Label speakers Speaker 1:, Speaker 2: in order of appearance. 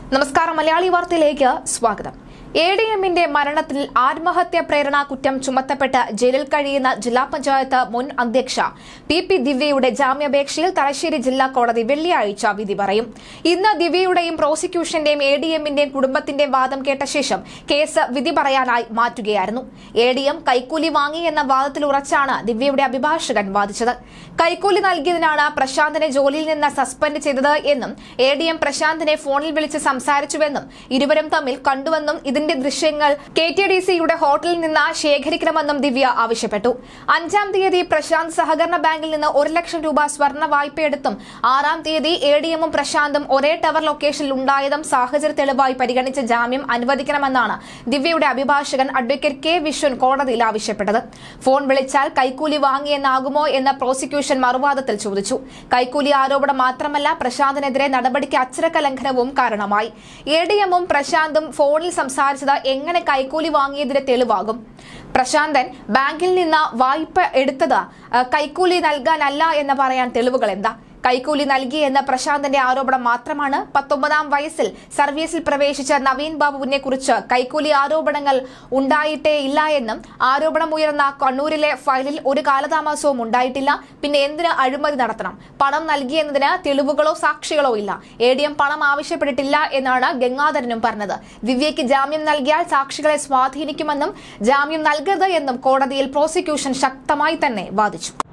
Speaker 1: നമസ്കാരം മലയാളി വാർത്തയിലേക്ക് സ്വാഗതം എ ഡി എമ്മിന്റെ മരണത്തിൽ ആത്മഹത്യാ പ്രേരണ കുറ്റം ചുമത്തപ്പെട്ട് ജയിലിൽ കഴിയുന്ന ജില്ലാ പഞ്ചായത്ത് മുൻ അധ്യക്ഷ പി പി ദിവ്യയുടെ ജാമ്യാപേക്ഷയിൽ തലശ്ശേരി ജില്ലാ കോടതി വെള്ളിയാഴ്ച വിധി പറയും ഇന്ന് ദിവ്യയുടെയും പ്രോസിക്യൂഷന്റെയും എ ഡി എമ്മിന്റെയും കുടുംബത്തിന്റെയും വാദം കേട്ട ശേഷം കേസ് വിധി പറയാനായി മാറ്റുകയായിരുന്നു എ ഡി എം കൈക്കൂലി വാങ്ങി എന്ന വാദത്തിൽ ഉറച്ചാണ് ദിവ്യയുടെ അഭിഭാഷകൻ വാദിച്ചത് കൈക്കൂലി നൽകിയതിനാണ് പ്രശാന്തിനെ ജോലിയിൽ നിന്ന് സസ്പെൻഡ് ചെയ്തത് എന്നും എ ഡി എം പ്രശാന്തിനെ ഫോണിൽ വിളിച്ച് സംസാരിച്ചുവെന്നും ഇരുവരും തമ്മിൽ കണ്ടുവെന്നും ഇതിന്റെ ദൃശ്യങ്ങൾ കെ ടി ഡി സിയുടെ ഹോട്ടലിൽ നിന്ന് ശേഖരിക്കണമെന്നും ദിവ്യ ആവശ്യപ്പെട്ടു അഞ്ചാം തീയതി പ്രശാന്ത് സഹകരണ ബാങ്കിൽ നിന്ന് ഒരു ലക്ഷം രൂപ സ്വർണ്ണ വായ്പയെടുത്തും ആറാം തീയതി എ ഡി എമ്മും പ്രശാന്തും ഒരേ ടവർ ലൊക്കേഷനിൽ ഉണ്ടായതും സാഹചര്യ തെളിവായി പരിഗണിച്ച് ജാമ്യം അനുവദിക്കണമെന്നാണ് ദിവ്യയുടെ അഭിഭാഷകൻ അഡ്വക്കേറ്റ് കെ വിശ്വൻ കോടതിയിൽ ആവശ്യപ്പെട്ടത് ഫോൺ വിളിച്ചാൽ കൈക്കൂലി വാങ്ങിയെന്നാകുമോ എന്ന പ്രോസിക്യൂഷൻ മറുവാദത്തിൽ ചോദിച്ചു കൈക്കൂലി ആരോപണം മാത്രമല്ല പ്രശാന്തിനെതിരെ നടപടിക്ക് അച്ചടക്ക ലംഘനവും കാരണമായി എ ഡി എമ്മും പ്രശാന്തും ഫോണിൽ സംസാരിച്ചത് എങ്ങനെ കൈക്കൂലി വാങ്ങിയതിന്റെ തെളിവാകും പ്രശാന്തൻ ബാങ്കിൽ നിന്ന് വായ്പ എടുത്തത് ആ, കൈക്കൂലി നൽകാനല്ല എന്ന് പറയാൻ തെളിവുകൾ എന്താ കൈക്കൂലി നൽകി എന്ന പ്രശാന്തന്റെ ആരോപണം മാത്രമാണ് പത്തൊമ്പതാം വയസ്സിൽ സർവീസിൽ പ്രവേശിച്ച നവീൻ ബാബുവിനെ കുറിച്ച് കൈക്കൂലി ആരോപണങ്ങൾ ഉണ്ടായിട്ടേ ഇല്ല എന്നും ആരോപണം ഉയർന്ന കണ്ണൂരിലെ ഫയലിൽ ഒരു കാലതാമസവും ഉണ്ടായിട്ടില്ല പിന്നെ എന്തിന് അഴിമതി നടത്തണം പണം നൽകിയെന്നതിന് തെളിവുകളോ സാക്ഷികളോ ഇല്ല എ ഡി എം പണം ആവശ്യപ്പെട്ടിട്ടില്ല എന്നാണ് ഗംഗാധരനും പറഞ്ഞത് ദിവ്യയ്ക്ക് ജാമ്യം നൽകിയാൽ സാക്ഷികളെ സ്വാധീനിക്കുമെന്നും ജാമ്യം നൽകരുത് എന്നും കോടതിയിൽ പ്രോസിക്യൂഷൻ ശക്തമായി തന്നെ വാദിച്ചു